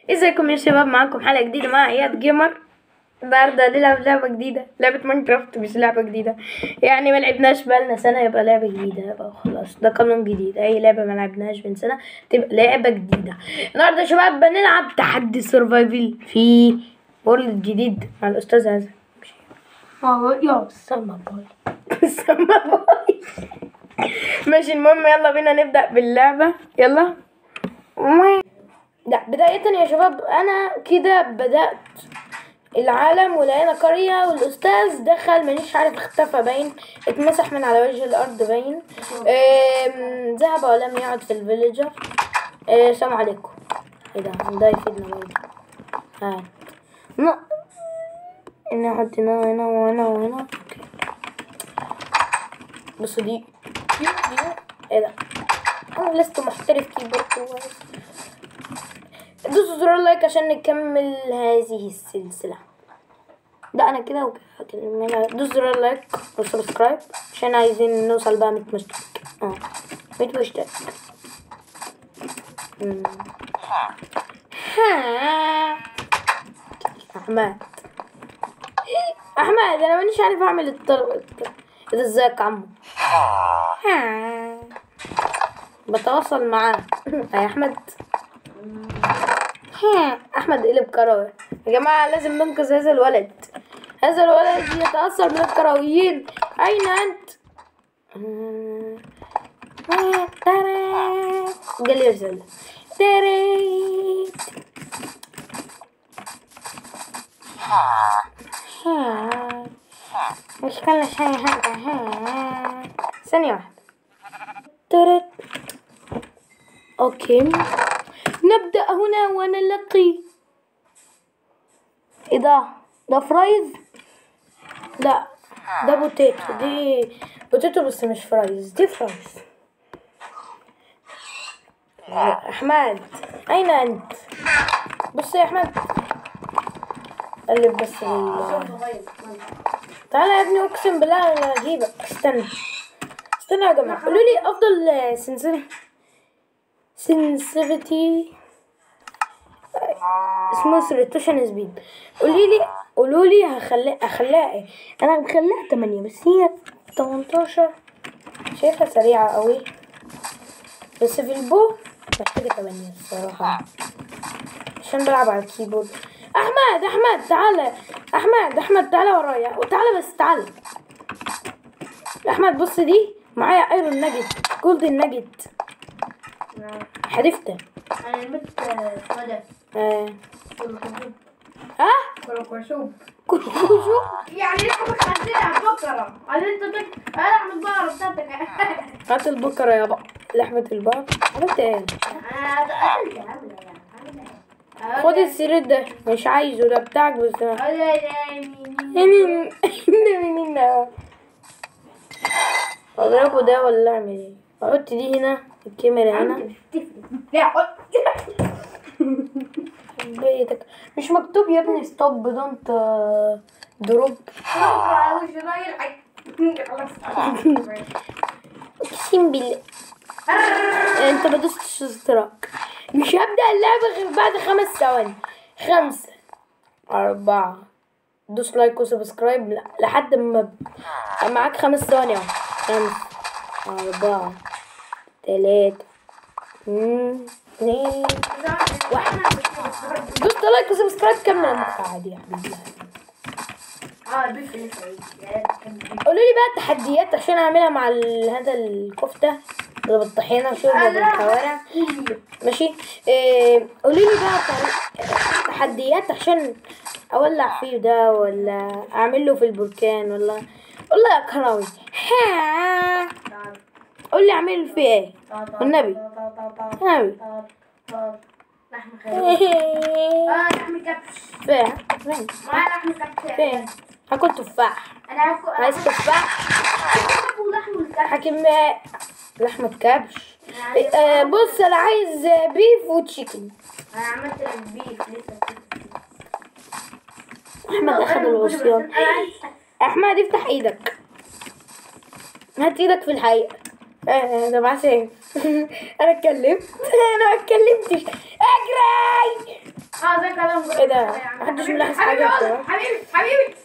ازيكم يا شباب معاكم حلقة جديدة مع عياد جيمر النهاردة هنلعب لعبة جديدة لعبة ماينكرافت مش لعبة جديدة يعني ما لعبناش بقالنا سنة يبقى لعبة جديدة يبقى خلاص ده قانون جديد أي لعبة ما لعبناش من سنة تبقى لعبة جديدة النهاردة يا شباب بنلعب تحدي سرفايفل في وورلد جديد مع الأستاذ هذا يا سما باي سما باي ماشي المهم يلا بينا نبدأ باللعبة يلا لا بداية يا شباب أنا كده بدأت العالم ولقينا قرية والأستاذ دخل مانيش عارف اختفى باين اتمسح من على وجه الأرض باين آم، ذهب ولم يعد في الفيليجر آه، السلام عليكم ايه ده ده يفيدنا برضه هات لا هنا نحط هنا وهنا وهنا وهنا اوكي بصوا دي دي دي ايه ده انا لست محترف كيبورد كويس دوسوا زرار لايك عشان نكمل هذه السلسلة لا انا كده وكده هكملها دوس زرار لايك وسبسكرايب عشان عايزين نوصل بقى 100 مشترك اه 100 مشترك مم. ها. احمد احمد انا مانيش عارف اعمل الطلب ايه ده ازيك يا عمو ها. بتواصل معاه يا احمد ها، احمد قلب كروي يا جماعه لازم ننقذ هذا الولد هذا الولد يتاثر من الكرويين اين انت مم. آه، ترى جالي رساله تريت ها. مش كل شيء هذا ها. ثانية واحدة ترت اوكي نبدأ هنا ونلقي ايه ده ده فرايز لا ده بوتيتو دي بوتيتو بس مش فرايز دي فرايز احمد اين انت بص يا احمد قلب بس ال- تعالى يا ابني اقسم بالله انا هجيبك استنى استنى يا جماعه قولوا لي افضل سنسر sensitivity اسمه ريتوشن سبيد قولي لي قولوا لي هخلي اخليها ايه انا مخليها 8 بس هي 18 شايفها سريعة قوي بس في البو محتاجة 8 الصراحة عشان بلعب على الكيبورد احمد احمد تعالى احمد احمد تعالى ورايا وتعالى بس تعالى احمد بص دي معايا ايرون ناجت جولدن ناجت حذفتها انا لمت صدى آه. كركوب ها كركوب كوشو يعني انت مخزنها بكره قال انت تك انا اعمل الظهر بتاعتك هات البكرة يا بقى لحمة البقر عملت ايه انا قتلت عامله يعني خد السرير ده مش عايزه ده بتاعك بس يعني مين مين ده اضربه ده ولا اعمل ايه احط دي هنا الكاميرا هنا بيتك مش مكتوب يا ابني ستوب دونت دروب اقسم بالله انت ما دوستش اشتراك مش هبدأ اللعبة غير بعد خمس ثواني خمسة أربعة دوس لايك وسبسكرايب ل- لحد ما ب- معاك خمس ثواني اهو خمسة أربعة تلاتة اتنين اتنين واحد دوس لايك وسبسكرايب كمل المقطع عادي يا حبيبي قولوا لي بقى التحديات عشان اعملها مع ال- هذا الكفته اللي بالطحينه شوربه بالكوارع ماشي إيه قولوا لي بقى طريق- تحديات عشان اولع فيه ده ولا اعمل له في البركان ولا والله يا كراوي ها قول لي اعمل فيه ايه والنبي والنبي لحم خير اه لحم كبش فين فين معاه لحم كبش فين هاكل تفاح انا هاكل عايز تفاح هاكل لحم الكبش حاكم لحمة كبش آه، بص انا عايز بيف وتشيكن انا عملت لك بيف لسه احمد اخد العصيان احمد افتح ايدك هات ايدك في الحقيقة آه، ده معاه سيف انا اتكلمت انا ما اتكلمتش اجري اه زي كلام إيه ده؟ محدش ملاحظ حاجة حبيبي كده. حبيبي حبيبي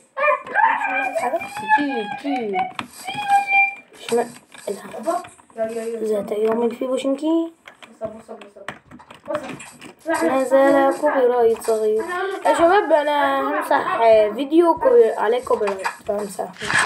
جي جي شمال الهوا. ذات يوم في بوشنكي ما زال كوبي رايت صغير يا شباب انا همسح فيديو كوبي عليه كوبي رايت فهمسح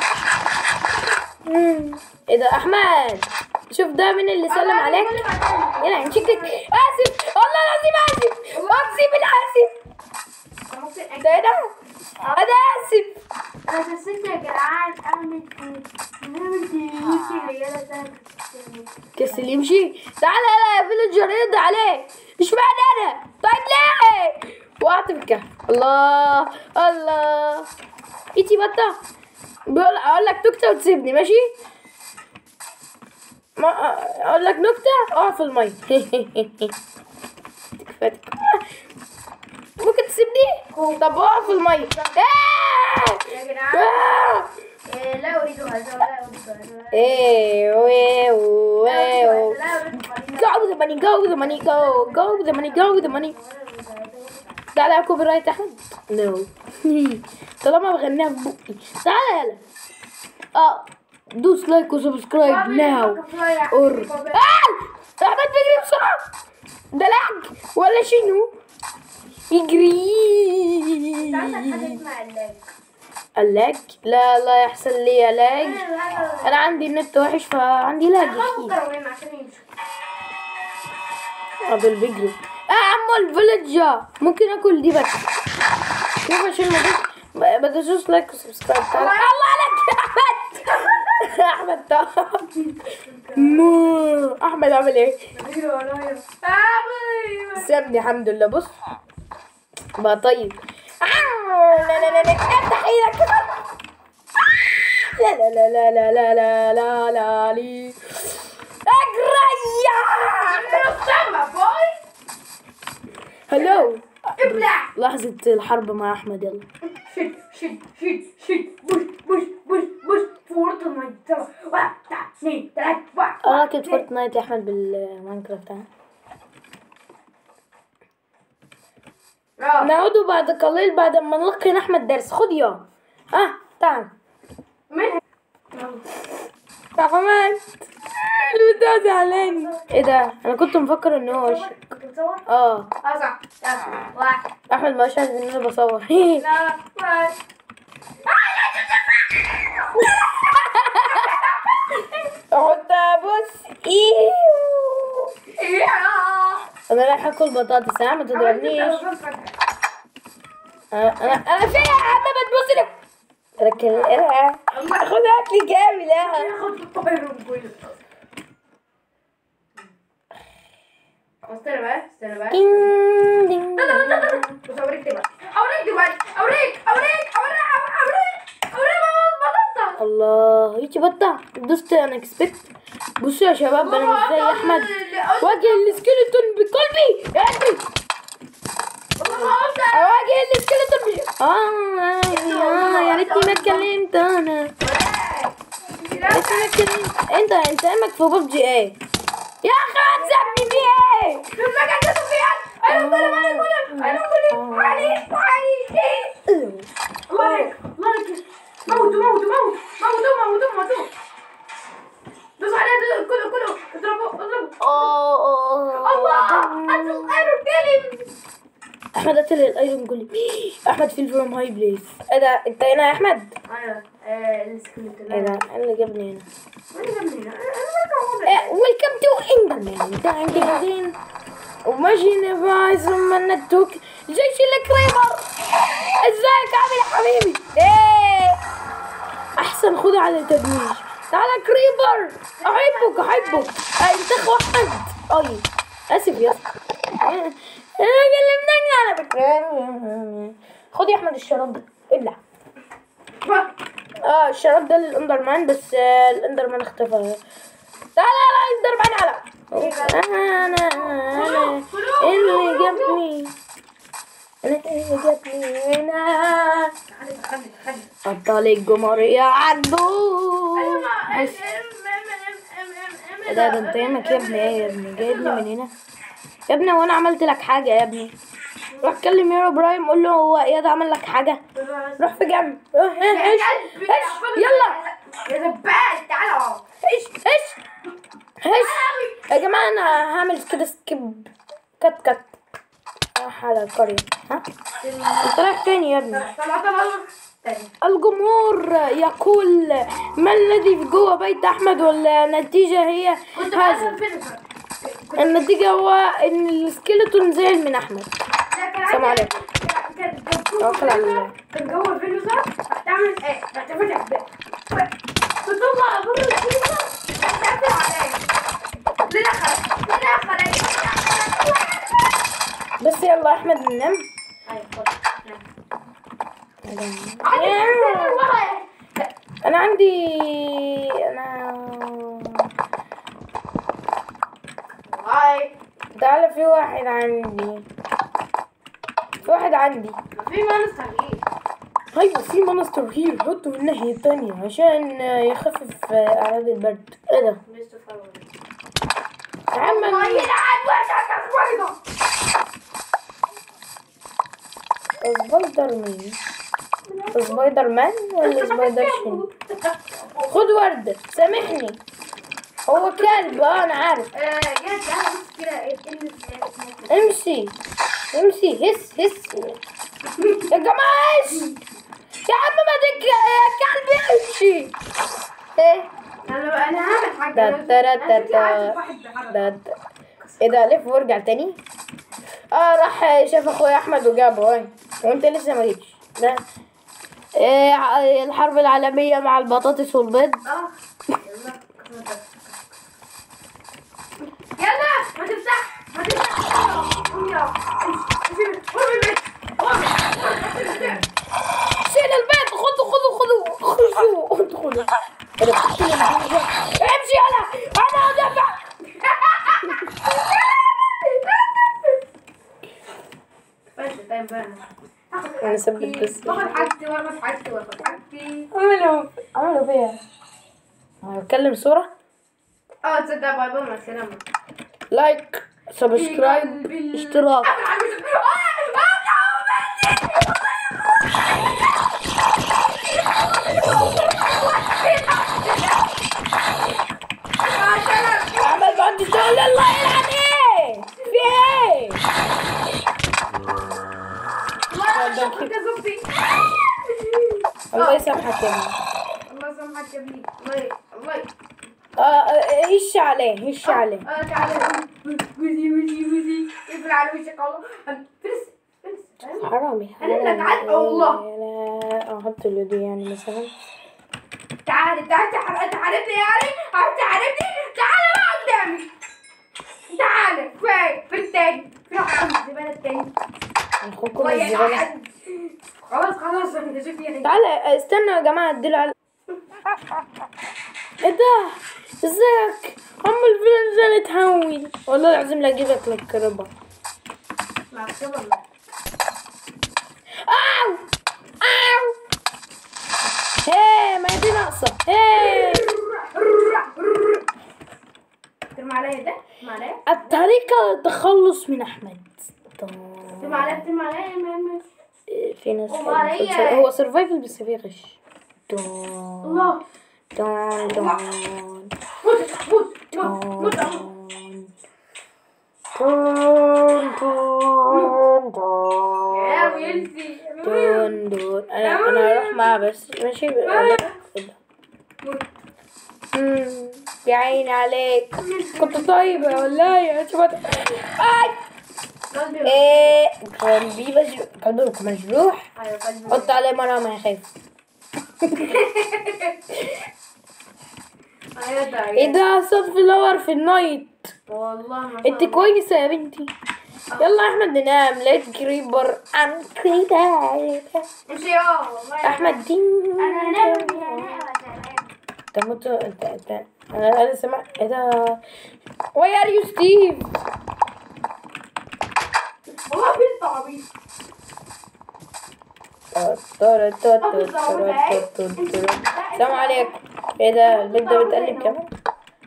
مم. ايه ده احمد شوف ده مين اللي سلم عليك يلا امسكك اسف والله العظيم اسف اقسم بالله اسف ده ايه ده انا اسف انا نسيت يا جدعان اعمل نعمل تيجي اللي يلا ده كسل يمشي تعالى يلا يا فيلجر يرد عليه مش معنى انا طيب ليه وقعت في الكهف الله الله ايتي بطة بقول اقول لك نكتة وتسيبني ماشي ما اقول لك نكتة اقع في المية تكفاتك ممكن تسيبني طب اقع في المية آه! يا جدعان آه! إيه، لا اريد هذا ولا اريد هذا ايه ويه ويه لا اريد هذا Go with the money, go with the money, go, go with the money, go with the money. تعالى على كوبي رايت احمد نو طالما بغنيها في بقي تعالى يلا اه دوس لايك وسبسكرايب ناو اور آه! احمد بيجري بسرعة ده لاج ولا شنو يجري اللاج لا لا يحصل لي لاج انا عندي النت وحش فعندي لاج اكيد قبل بيجري اه عمو الفيلج ممكن اكل دي بس شوف عشان ما تدوس ما تدوس لايك وسبسكرايب تعالى الله عليك يا احمد احمد تعال مو احمد عامل ايه سابني الحمد لله بص بقى طيب آه، لا لا لا لا افتح ايدك كده لا لا لا لا لا لا لا لا لي اجري هلو ابلع لحظة الحرب مع أحمد يلا شد شد شد شد بوش بوش بوش بوش فورتنايت يلا واحد اثنين ثلاثة واحد أنا كنت فورتنايت يا أحمد بالماينكرافت ها اه نعود بعد قليل بعد ما نلقي أحمد درس خد يا ها تعال مين يا حماد البتاع زعلان ايه ده انا كنت مفكر ان هو ش... كنت بتصور؟ اه اه صح يلا واحد احمد ما شاهد ان انا بصور لا واحد احط بص ايوه يا انا رايح اكل بطاطس ها ما تضربنيش انا انا انا فين يا عم ما تبص لي ركلها خدها هات لي كامل ها ياخد الطاير كله استنى بقى استنى بقى دين دين لا لا لا لا بص اوريك دلوقتي اوريك دلوقتي اوريك اوريك اوريك اوريك اوريك بطاطا الله يجي بطة دوست انا اكسبكت بصوا يا شباب انا مش زي احمد واجه السكيلتون بقلبي اجري اواجه السكيلتون بش... اه آه، يا ريتني ما اتكلمت انا يا ريتني ما اتكلمت انت انت امك في ببجي ايه يا اخي هتسابني في ايه انا كل انا كل انا كل علي علي الله عليك الله عليك موتوا موتوا موتوا موتوا موتوا موتوا دوس عليه دوس- كله كله اضربوا اضربوا الله قتل ايرون فيلم احمد قتل الايرون جولي احمد فيل فروم هاي بليس ايه ده انت هنا يا احمد ايوه السكريبت ايه ده إيه اللي جابني هنا انا ويلكم تو اندرمان ده عندي بعدين وماشي نفاي ثم النتوك جيش الكريمر ازيك عامل يا حبيبي ايه احسن خد على تدويج تعالى كريبر احبك احبك آه، انت اخو احمد اي اسف يا اسطى انا كلمتني على فكره خد يا احمد الشراب ده ابلع اه الشراب ده للاندرمان بس آه، الاندرمان اختفى تعالى يلا اندرمان على انا انا انا اللي جابني انا اللي جابني هنا ابطال الجمهورية عدوا ده ده انت يمك يا ابني ايه يا ابني جايبني من هنا يا ابني وانا عملت لك حاجة يا ابني روح كلم يا ابراهيم قول له هو اياد عمل لك حاجه روح في جنب روح ايش ايش يلا يا زبال تعالى اهو ايش ايش ايش يا جماعه انا هعمل كده سكيب كت كت راح على القريه ها انت رايح فين يا ابني طلع طلع تاني الجمهور يقول ما الذي في جوه بيت احمد والنتيجه هي كنت هذا بعمل فين النتيجه هو ان السكيلتون زعل من احمد السلام عليكم. توكل على الله. كان جوه الفيلوزر هتعمل ايه؟ هتفتح باب تطلع بره الفيلوزر هتقفل عليا للآخر للآخر بس يلا يا احمد ننام ايوه خلاص انا عندي انا هاي تعالى في واحد عندي في واحد عندي في مانستر ايه؟ ايوه في مونستر هير حطه في الناحية التانية عشان يخفف اعراض البرد ايه ده مستر فاول يا عم ما أنا- يلعب وشك سبايدر سبايدر مين سبايدر مان ولا سبايدر شين خد وردة سامحني هو كلب اه انا عارف آه، يا تعالى بص كده ايه البس امشي امشي هس هس يا جماعة ايش يا عم ما ديك يا كلب امشي ايه انا انا هعمل حاجه دا أنا- دا دا أنا شكلي دا. عايز واحد بحركة. ده ده- ايه ده لف وارجع تاني اه راح شاف اخويا احمد وجابه اهي وانت لسه ما جيتش ده إيه ع- الحرب العالمية مع البطاطس والبيض اه يلا يلا ما تفتح ما تفتح قوم يلا امشي قوم البيت قوم شيل البيض خدوا خدوا خدوا خذوا ادخلوا انا بقتل البيض. امشي يلا انا ادافع بس طيب بقى انا سبت بس باخد حاجتي واخد حاجتي واخد حاجتي عملوا عملوا فيها اتكلم صورة اه تصدق باي باي مع السلامة لايك سبسكرايب اشتراك عمل بعد تقول الله يلعن ايه في ايه الله يسامحك يا ابني الله يسامحك يا ابني الله الله اه آه، هش عليه هش عليه اه تعالى وزي وزي وزي اقفل على وشك الله فلس فلس حرامي أنا لك عاد الله. لا احط اليد يعني مثلا تعالى تعالى تعالى تعالى يعني تعالى تعالى بقى قدامي تعالى في في التاني في واحد في الزبالة التاني اخوكم الله الزبالة يلعن. خلاص خلاص انا شفت يعني تعالى استنوا يا جماعة اديله على ايه ده ازيك عم الفيلم ده نتهون والله العظيم لا اجيب لك الكربة مع الشغل اوو اوو هي ما دي ناقصة هي ترمى عليا ده ترمى عليا الطريقة للتخلص من أحمد ترمى عليا ترمى عليا يا ماما في ناس أمال هي- بتدخل- هو سرفايفل بس فيه غش دون الله دون دون موت موت موت موت دون دون دون دون يا ويلسي دون دون انا انا هروح معاه بس ماشي ولا موت أمم، يا عيني عليك كنت طيبة والله يا شباب اي قلبي ايه قلبي مجروح قلبك مجروح ايوه قلبي حط عليه مرة ما يخاف ايوه ده ايه ده صوت فلاور في النايت والله ما شاء انت الله. كويسة يا بنتي يلا يا احمد ننام ليت كريبر ام كريبر امشي اه والله احمد دين انا هنام هنام انت مت انت انت انا انا سمعت ايه ده واي ار يو ستيف والله في الطعبيط السلام عليكم ايه ده البيت ده بيتقلب كمان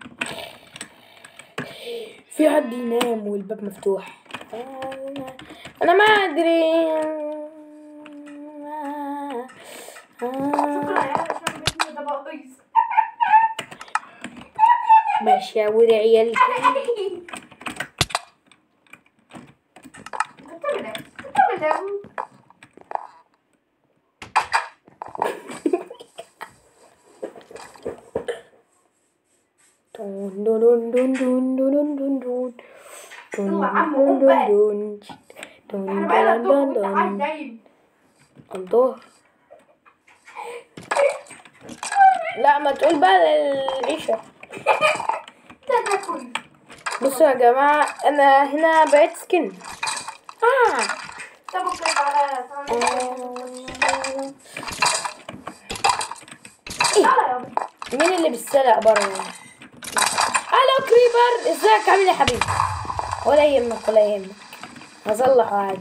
في حد ينام والباب مفتوح انا ما ادري شكرا يا عشان بيتنا ده بايظ مشاور عيال بتعمل ايه؟ بتعمل ايه؟ دون دون دون دون دون دون دون دون يلا عم، دون قوم بقى. دون دون انا بقى دون لك دون وانت قاعد دون نايم الظهر لا ما تقول بقى العشاء ده ده كويس بصوا يا جماعة أنا هنا بقيت سكن آه طب اوكي تعالى تعالى يا بنت. مين اللي بيتسرق بره الو كريبر ازيك عامل ايه يا حبيبي ولا يهمك ولا يهمك هصلح عادي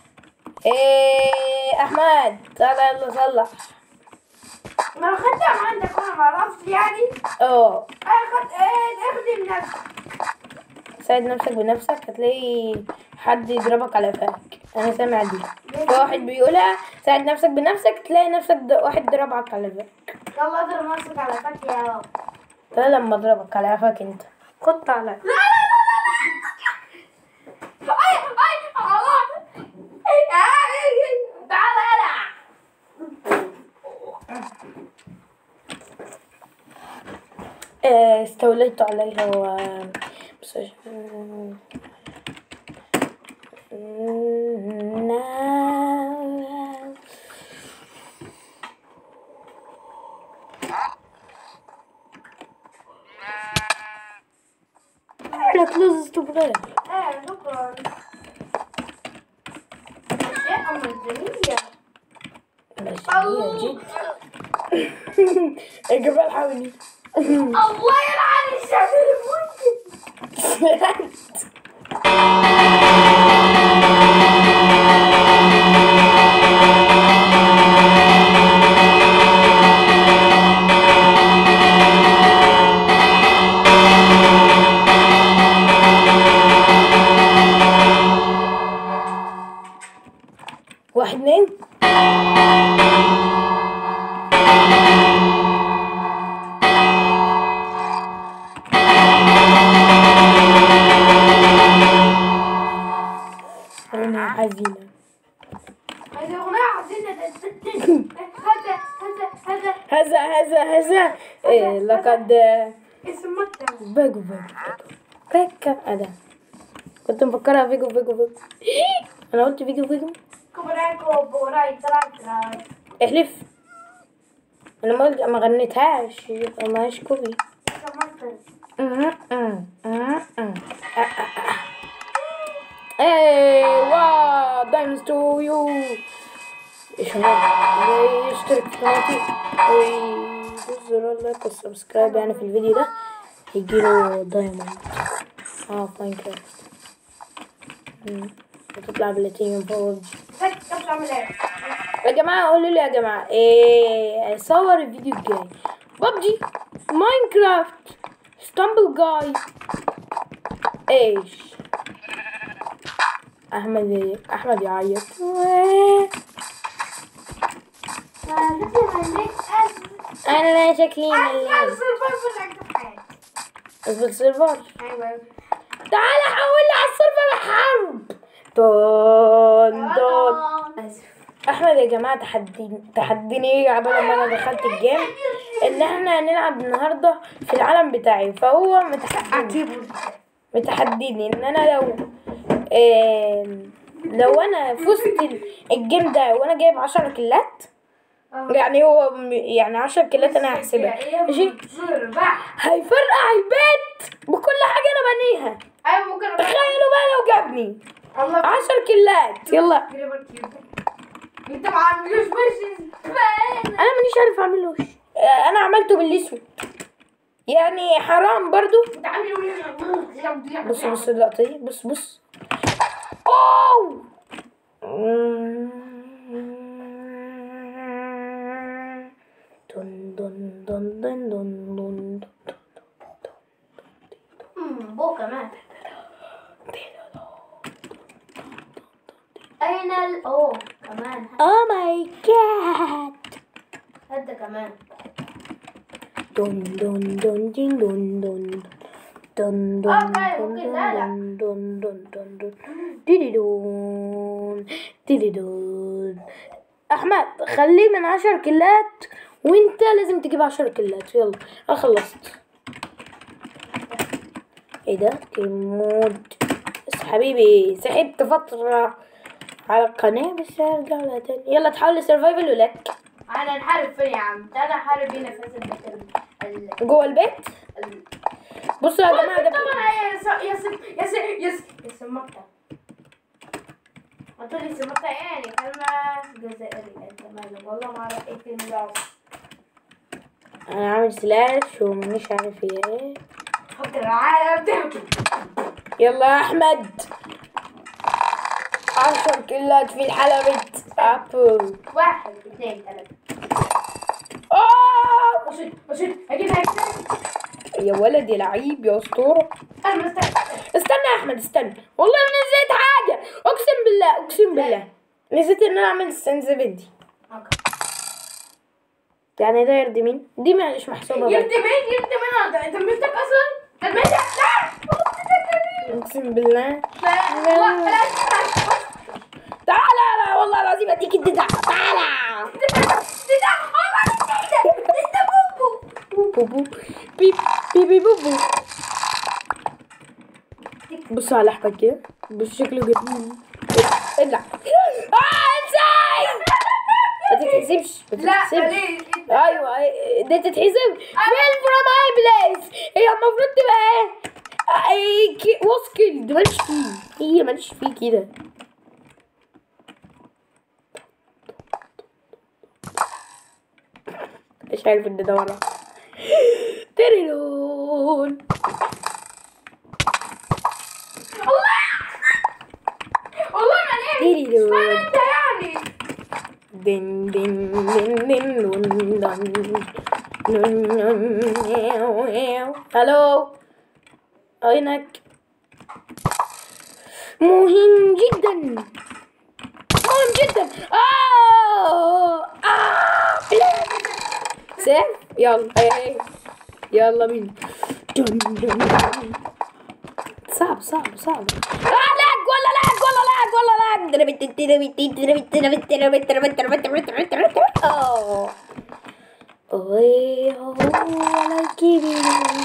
ايه احمد تعالى يلا صلح ما انا خدتها عندك وانا ما اعرفش يعني اه انا خدت ايه اخدم نفسك ساعد نفسك بنفسك هتلاقي حد يضربك على قفاك انا سامع دي في واحد بيقولها ساعد نفسك بنفسك تلاقي نفسك د... واحد ضربك على قفاك يلا اضرب نفسك على فك يا ده لما اضربك على قفاك انت خد تعالى لا لا لا لا لا اي اي الله تعالى يلا آه، استوليت عليها و بس لك لازم تبغى ايه شكرا يا ام الجميلة ماشية جد يا جمال حاولي الله يلعن الشعب المنتج واحد اتنين أغنية حزينة هذه اغنية حزينة هذا هذا هذا هذا هذا هذا إيه لقد اسم مكتب فيجو فيجو فيجو أنا كنت مفكرها فيجو فيجو فيجو أنا قلت فيجو فيجو كوبراكو بوراي تراك احلف أنا ما قلت- ما غنيتهاش يبقى ماهيش كوبي اسم مكتب ايوه دايمز تو يو ايش هذا يشترك في قناتي ويدوس زر اللايك والسبسكرايب يعني في الفيديو ده هيجيله دايموند اه في ماينكرافت مم. وتطلع بلاتينيوم باور فك كيف تعمل ايه يا جماعة قولوا لي يا جماعة ايه صور الفيديو الجاي ببجي ماينكرافت ستامبل جاي ايش احمد احمد يعيط انا شكلي مليان اثبت سيرفر تعالى حولنا على السيرفر حرب دون دون اسف احمد يا جماعه تحدي تحديني عبال ما انا دخلت الجيم ان احنا هنلعب النهارده في العالم بتاعي فهو متحدي متحديني ان انا لو آم، لو انا فزت ال- الجيم ده وانا جايب عشرة كيلات يعني هو م- يعني عشر كيلات انا هحسبها ماشي هيفرقع البيت بكل حاجه انا بنيها ايوه ممكن تخيلوا بقى لو جابني الله عشر كيلات يلا انت ما عملوش مش انا مانيش عارف اعمله آه، انا عملته بالاسود يعني حرام برضو انت عامل بص بص اللقطه دي بص بص اوه دن دن دن دن دن دن بو كمان كمان او ماي جاد هدا كمان دون دون دون دين دون دون دون دون أوكي، دون ممكن لا، لا. دون دون دون دون ديدي دون ديدي دون احمد خليه من عشر كلات وانت لازم تجيب عشر كلات يلا انا خلصت ايه ده كيمود بس حبيبي سحبت فترة على القناة بس هرجع لها تاني يلا تحاول سرفايفل ولك انا نحارب فين يا عم تعالى نحارب هنا في البيت ال ال جوه البيت ال بصوا يا جماعة ده طبعا يا س- يا س- يا س- يا س- يا سمكة قلت لي سمكة يعني كلمة جزائرية انت مالك والله ما اعرف ايه الكلمة ده انا عامل سلاش ومانيش عارف هي ايه فكر العالم تهكي يلا يا احمد عشر كلات في الحلبة ابل واحد اثنين ثلاثة آه! وشد وشد اجيب هيك يا ولد يا لعيب يا اسطورة انا مستعد استنى يا احمد استنى والله ما نسيت حاجة اقسم بالله اقسم بالله نسيت ان انا اعمل السنسبيلتي اوكي يعني ده يرضي مين؟ دي مش محسوبة بقى. يرتي مين يرتي مين انت انت مستك اصلا انت مستك لا اقسم بالله لا لا لا تعالى لا والله العظيم اديك الدفع تعالى بوبو بيب بيبي بوبو بص على احمد كده بص شكله جميل لا اه ازاي ما تتحسبش ما لا تتحسبش ليه ايوه ده تتحسب فين فروم اي بليس هي المفروض تبقى ايه اي كي واسكل ده ماليش فيه هي ماليش فيه كده مش عارف ان ده ورا تريلون والله ما ليه تريلون اشمعنى انت يعني دين دين دين دين لون دون نون نون نيو نيو الو اينك مهم جدا مهم جدا آه آه سيف يلا هي هي يلا بينا دون دون دون. صعب صعب صعب آه لاج ولا لاج ولا لاج ولا لاج دربت دربت دربت دربت دربت دربت دربت دربت دربت دربت اه هو ولا كبير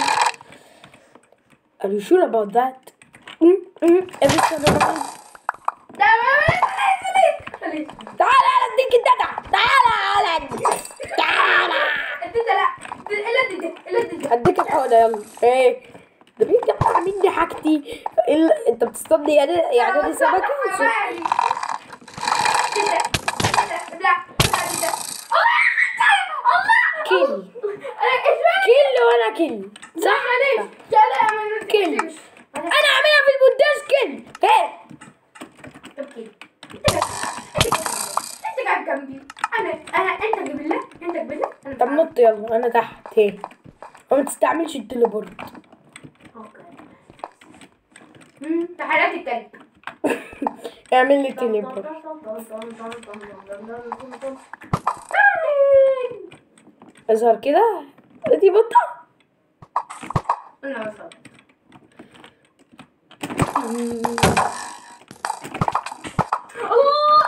Are you sure about that? Mm, mm, every time لا ما ما ليه تعال اديك الددع تعال يا ولد تعال انت لا الا انت الا انت اديك الحوضه يلا ايه ده بيجمع مني حاجتي إلا- انت بتصطادني يعني يعني دي سمكه كيل كيل وانا كيل صح كيل انا عاملها في البونداج كيل ايه طب نط يلا انا تحت ايه وما تستعملش التليبورت تحرك التلج اعمل لي تليبورت اظهر كده دي بطه انا وصلت الله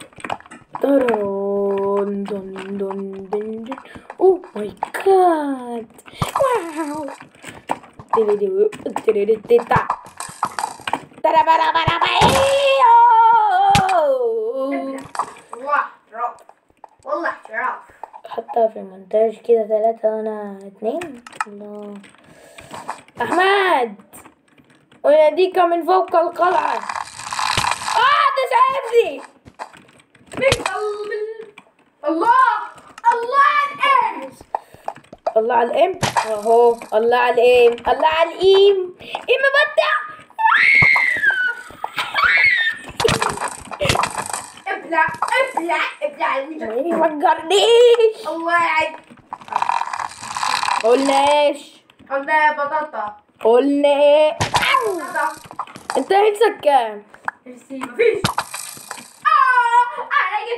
دون دون دون دون دون اوه ماي جاد واو تيريدو تيريدو تيتا ترى برا برا ابلع والله شرف والله شرف حطها في المونتاج كده ثلاثة وانا اتنين الله احمد ويناديك من فوق القلعة اه ده شايفني من قلب ال- الله الله الان الله على الام اهو الله على الام الله على الام ام بدع ابلع ابلع ابلع الوجه ما تفكرنيش الله يعيد قلناش الله بطاطا قلنا ايه بطاطا انت هيكسك كام نفسي مفيش اه انا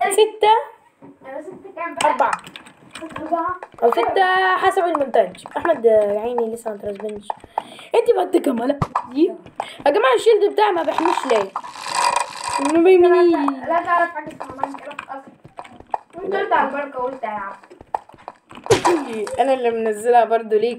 ستة انا ست كام أربعة أربعة أو ستة حسب المونتاج أحمد آه، يا عيني لسه ما ترسبنش أنت بدك كمان دي يا جماعة الشيلد بتاعي ما بيحميش ليه؟ ما بيمنيش لا تعرف حاجة اسمها ماينكرافت أصلا انت قلت على البركة وقلت يا عم انا اللي منزلها برضو ليك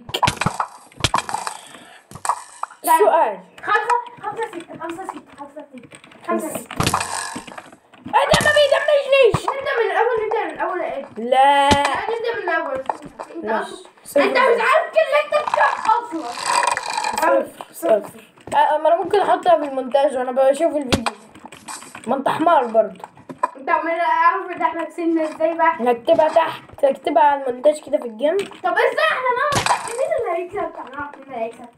لا. سؤال خمسة خمسة ستة خمسة ستة خمسة ستة خمسة ستة انا ما بيدمجنيش نبدأ من الأول نبدأ من الأول يا إيه لا لا نبدأ من الأول انت ماشي. أصلا انت مش عارف كلمتك كام أصلا صفر صفر أه، ما انا ممكن احطها في المونتاج وانا بشوف الفيديو ما انت حمار برضو انت عمال اعرف ان احنا كسبنا ازاي بقى هكتبها تحت هكتبها على المونتاج كده في الجنب طب ازاي احنا نعرف مين اللي هيكسب هنعرف مين اللي هيكسب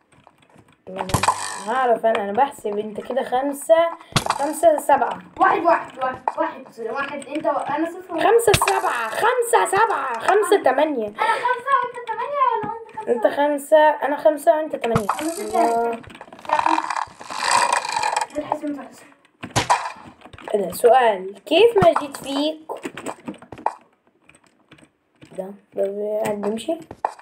أنا هعرف انا انا بحسب انت كده خمسة خمسة سبعة واحد واحد واحد واحد واحد انت وانا صفر واحد. خمسة سبعة خمسة سبعة خمسة تمانية انا خمسة وانت ثمانية ولا انت خمسة؟ انت خمسة انا خمسة وانت تمانية انا ستة الله. لا خمسة. الحسن بتاع الحسن. ده سؤال كيف ما جيت فيك ده ده قاعد بيمشي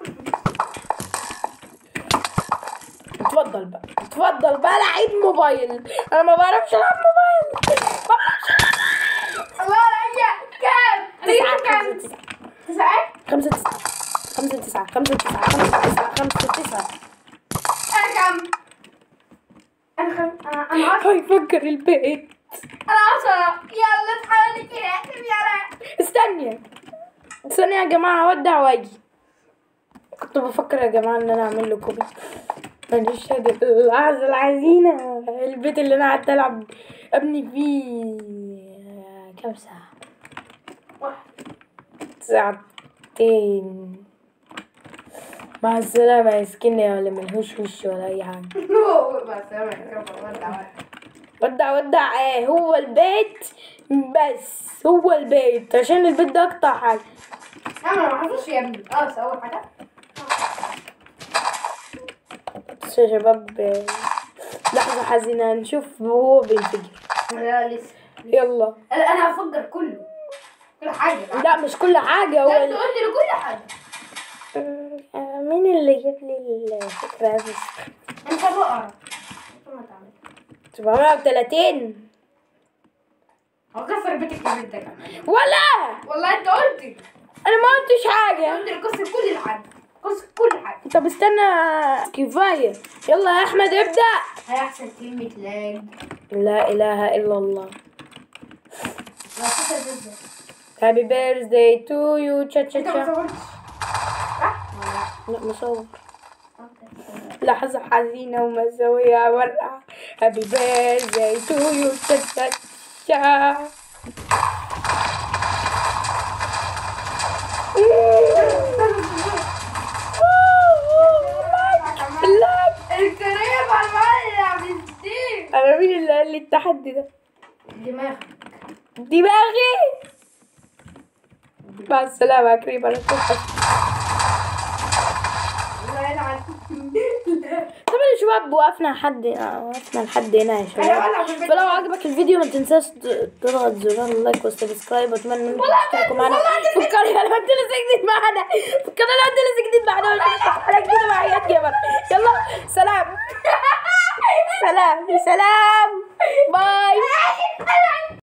اتفضل بقى اتفضل بقى لعيب موبايل انا ما بعرفش العب موبايل ما بعرفش العب الله عليا كام؟ تسعة تسعة كام؟ خمسة تسعة؟ خمسة تسعة خمسة تسعة خمسة تسعة خمسة تسعة خمسة تسعة انا كام؟ انا خم... انا انا عشرة هاي فكر البيت انا عشرة يلا تحاولي كده احسب يلا استني استني يا جماعة اودع واجي كنت بفكر يا جماعة ان انا اعمل له كوبي معلش هذه اللحظة الحزينة البيت اللي انا قعدت العب ابني فيه كام ساعة واحد ساعتين مع السلامة يا سكنة ولا ملهوش وش ولا اي حاجة بس انا كم ودع ودع ودع ايه هو البيت بس هو البيت عشان البيت ده اقطع حاجة انا ما حافظش يا ابني اه اول حاجة بس يا شباب آه، لحظة حزينة نشوف وهو بينفجر لا لسه يلا انا انا هفجر كله كل حاجة لا مش كل حاجة هو لا انت ال- قلت لي كل حاجة آه، مين اللي جاب لي الفكرة دي؟ انت بقرا ثم تعمل 730 هكسر بيتك يا بنت كمان ولا والله انت قلت انا ما قلتش حاجة قلت لي كسر كل الحاجة كسر كل حاجة طب استنى كفاية يلا يا احمد ابدأ هيحصل كلمة لاج لا اله الا الله لا كسر جدا هابي بيرثداي تو يو تشا تشا انت ما تشا صورتش صح ولا لا مصور لا؟ لحظة حزينة ومزوية ورقة هابي بيرثداي تو يو تشا تشا تشا لا الكريم على المال يا بنتي انا مين اللي قال لي التحدي ده دماغك دماغي مع السلامة يا كريم انا كنت الله يلعن طبعا يا شباب وقفنا لحد آه، وقفنا لحد هنا يا انا شباب ولع في البيت فلو عجبك الفيديو ما تنساش ت- تضغط زرار اللايك والسبسكرايب واتمنى انكم تشتركوا معنا في القناه لو انت لسه جديد معانا في القناه لو انت لسه جديد معانا حلقه جديده مع عياد جيمر يلا سلام سلام سلام باي